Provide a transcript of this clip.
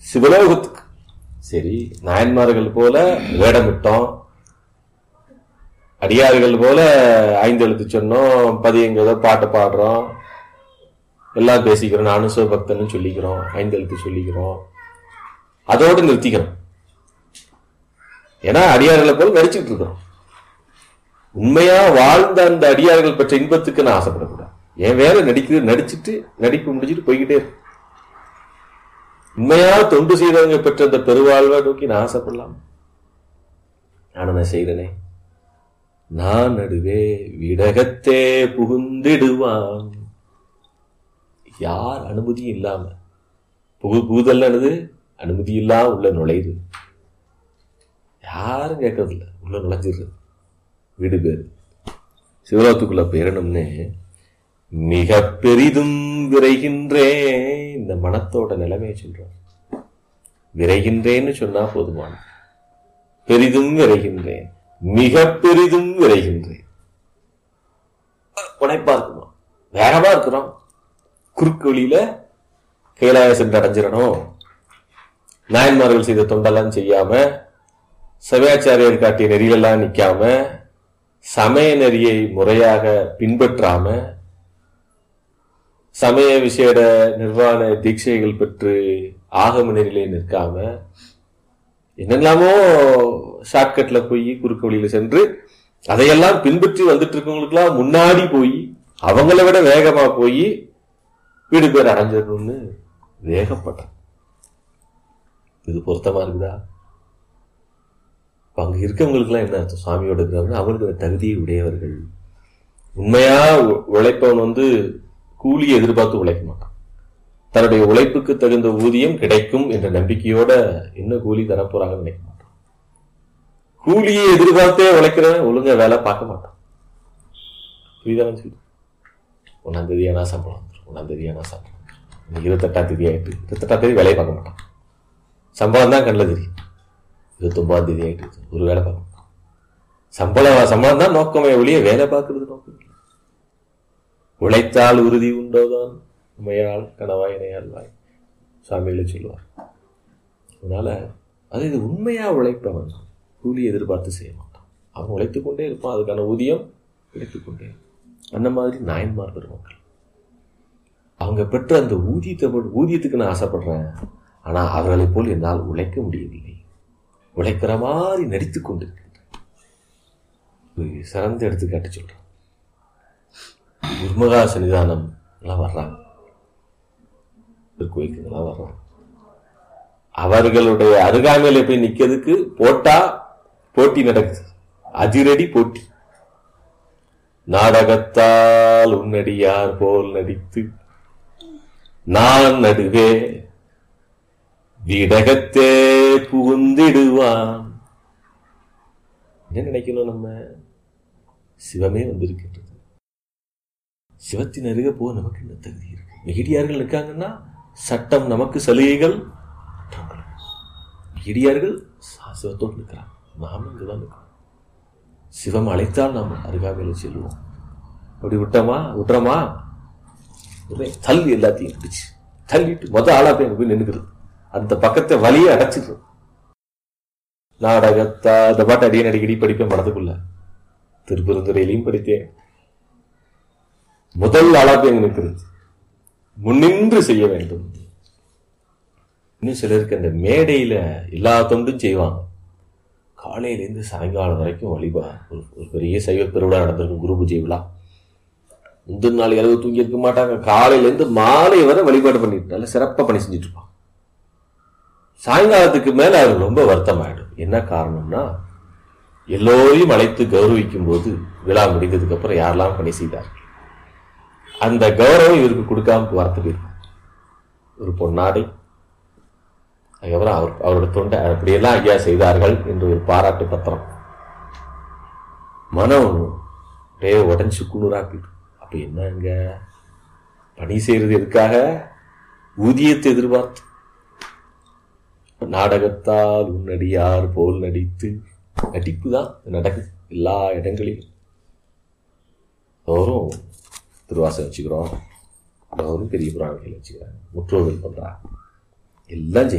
சிவலோகத்துக்கு சரி நாயன்மார்கள் போல வேடமிட்டோம் அடியார்கள் போல ஐந்து எழுத்து சொன்னோம் பதியங்கிறத பாட்டு பாடுறோம் எல்லாம் பேசிக்கிறோம் நானும் சிவபக்தன்னு சொல்லிக்கிறோம் ஐந்து எழுத்து சொல்லிக்கிறோம் அதோடு நிறுத்திக்கிறோம் ஏன்னா அடியார்களை போல நடிச்சுட்டு இருக்கிறோம் உண்மையா வாழ்ந்த அந்த அடியார்கள் பெற்ற இன்பத்துக்கு நான் ஆசைப்படக்கூடாது என் வேலை நடிக்கிறது நடிச்சிட்டு நடிப்பு முடிச்சிட்டு போய்கிட்டே இருக்கு உண்மையா தொண்டு செய்தவங்க பெற்ற அந்த பெருவாழ்வை நோக்கி நான் ஆசைப்படலாம் நான் என்ன செய்தனே நான் நடுவே விடகத்தே புகுந்திடுவான் யார் அனுமதியும் இல்லாம புகு புகுதல் என்னது அனுமதி இல்லாம உள்ள நுழையுது யாரும் கேட்கறது இல்ல உள்ள நுழைஞ்சிடுறது வீடு பேரு சிவலோகத்துக்குள்ள பேரணும்னு மிக பெரிதும் விரைகின்றேன் இந்த மனத்தோட நிலைமையை சொல்றார் விரைகின்றேன்னு சொன்னா போதுமான பெரிதும் விரைகின்றேன் மிக பெரிதும் விரைகின்றேன் உழைப்பா இருக்குமா வேகமா இருக்கிறோம் குறுக்கு வழியில கைலாய சென்று அடைஞ்சிடணும் நாயன்மார்கள் செய்த தொண்டெல்லாம் செய்யாம சமயாச்சாரியர் காட்டிய நெறியெல்லாம் நிக்காம சமய நெறியை முறையாக பின்பற்றாம சமய விசேட நிர்வாண தீட்சைகள் பெற்று ஆகம நெறியிலே நிற்காம என்னெல்லாமோ ஷார்ட்கட்ல போய் குறுக்கு வழியில சென்று அதையெல்லாம் பின்பற்றி வந்துட்டு இருக்கவங்களுக்குலாம் முன்னாடி போய் அவங்கள விட வேகமா போய் வீடு பேர் அடைஞ்சிடணும்னு வேகப்பட்டான் இது பொருத்தமா இருக்குதா அப்ப அங்க இருக்கவங்களுக்குலாம் என்ன அர்த்தம் சுவாமியோட இருக்கிறவங்க அவங்களுக்கு தகுதியை உடையவர்கள் உண்மையா உ- உழைப்பவன் வந்து கூலியை எதிர்பார்த்து உழைக்க மாட்டான் தன்னுடைய உழைப்புக்கு தகுந்த ஊதியம் கிடைக்கும் என்ற நம்பிக்கையோட என்ன கூலி தரப்போறாங்கன்னு நினைக்க மாட்டான் கூலியை எதிர்பார்த்தே உழைக்கிறவன் ஒழுங்கா வேலை பார்க்க மாட்டான் புரியுதானு சொல்லி ஒன்னாம் தேதி ஆனா சம்பளம் வந்துடும் ஒன்னாம் தேதி ஆனா சம்பளம் வந்துரும். இன்னைக்கு இருபத்தெட்டாம் தேதி ஆயிட்டு இருபத்தெட்டாம் தேதி வேலையை பார்க்க மாட்டான் சம்பளம் தான் கண்ணில் தெரியும் இருபத்தொன்பதாம் தேதி ஆயிட்டு ஒரு வேலை பார்க்க மாட்டான் சம்பளம் சம்பளம் தான் நோக்கமே ஒழிய வேலை பார்க்கறது நோக்கம் இல்லை உழைத்தால் உறுதி உண்டோதான் உமையால் கனவாய் இணையாழ்வாய் சுவாமிகளை சொல்லுவார் அதனால அது இது உண்மையா உழைப்பவன் கூலி எதிர்பார்த்து செய்ய மாட்டான் அவன் உழைத்துக் கொண்டே இருப்பான் அதுக்கான ஊதியம் கிடைத்துக் கொண்டே இருக்கும். அந்த மாதிரி நாயன்மார் பெருமக்கள் அவங்க பெற்ற அந்த ஊதியத்தை போட்டு- ஊதியத்துக்கு நான் ஆசைப்படுறேன் ஆனா அவர்களைப் போல் என்னால் உழைக்க முடியவில்லை உழைக்கிற மாதிரி நடித்துக் கொண்டிருக்கின்றேன் ஒரு சிறந்த எடுத்துக்காட்டு சொல்றேன் குர்மகா சன்னிதானம் எல்லாம் வர்றாங்க திருக்கோயிலுக்குலாம் வர்றாங்க அவர்களுடைய அருகாமையில போய் நிக்கிறதுக்கு போட்டா போட்டி நடக்குது அதிரடி போட்டி நாடகத்தால் உன்னடியார் போல் நடித்து நான் நடுவே விடகத்தே புகுந்திடுவான் என்ன நினைக்கணும் நம்ம சிவமே வந்திருக்கின்றது சிவத்தின் அருக போக நமக்கு என்ன தகுதி இருக்கு மிகிடியார்கள் இருக்காங்கன்னா சட்டம் நமக்கு சலுகைகள் மற்றவங்களுக்கு. மிகிடியார்கள் ச- சிவத்தோடு நிற்கிறாங்க நாம இங்குதான் நிற்கிறோம் சிவம் அழைத்தால் நாம் அருகாமையில் செல்வோம் அப்படி விட்டோமா விட்டுறோமா உடனே தள்ளி எல்லாத்தையும் பிடிச்சு தள்ளிட்டு மொத ஆளா போய் அங்க போய் நின்னுக்கிறது அந்த பக்கத்தை வழியை அடைச்சிடுறது நாடகத்தா இந்த பாட்டு அடியே அடிக்கடி படிப்பேன் படத்துக்குள்ள திருப்பெருந்துறையிலையும் படித்தேன் முதல் ஆளா போய் அங்க நிற்கிறது முன்னின்று செய்ய வேண்டும் இன்னும் சிலருக்கு அந்த மேடையில எல்லா தொண்டும் செய்வாங்க காலையிலேருந்து சாயங்காலம் வரைக்கும் வழிபா ஒரு ஒரு பெரிய சைவ பெருவிழா நடந்திருக்கும் குரு பூஜை விழா முந்தின நாள் இரவு தூங்கி இருக்க மாட்டாங்க காலையிலேருந்து மாலை வரை வழிபாடு பண்ணிட்டு நல்ல சிறப்பா பணி செஞ்சுட்டு இருப்பாங்க சாயங்காலத்துக்கு மேல அவருக்கு ரொம்ப வருத்தம் ஆயிடும் என்ன காரணம்னா எல்லோரையும் அழைத்து கௌரவிக்கும் போது விழா முடிந்ததுக்கு அப்புறம் யாரெல்லாம் பணி செய்தார்கள் அந்த கௌரவம் இவருக்கு கொடுக்காம வார்த்தை போயிருக்கும் ஒரு பொன்னாடை அதுக்கப்புறம் அவர் அவரோட தொண்டை அப்படியெல்லாம் ஐயா செய்தார்கள் என்று ஒரு பாராட்டு பத்திரம் மனம் அப்படியே உடஞ்சு குளிராக்கிட்டு அப்ப என்னங்க பணி செய்யறது எதுக்காக ஊதியத்தை எதிர்பார்த்து நாடகத்தால் உன்னடியார் போல் நடித்து நடிப்பு தான் நடக்குது எல்லா இடங்களிலும் தோறும் திருவாசம் வச்சுக்கிறோம் தோறும் பெரிய புராணங்கள் வச்சுக்கிறாங்க முற்றோர்கள் பண்றாங்க எல்லாம் செய்ய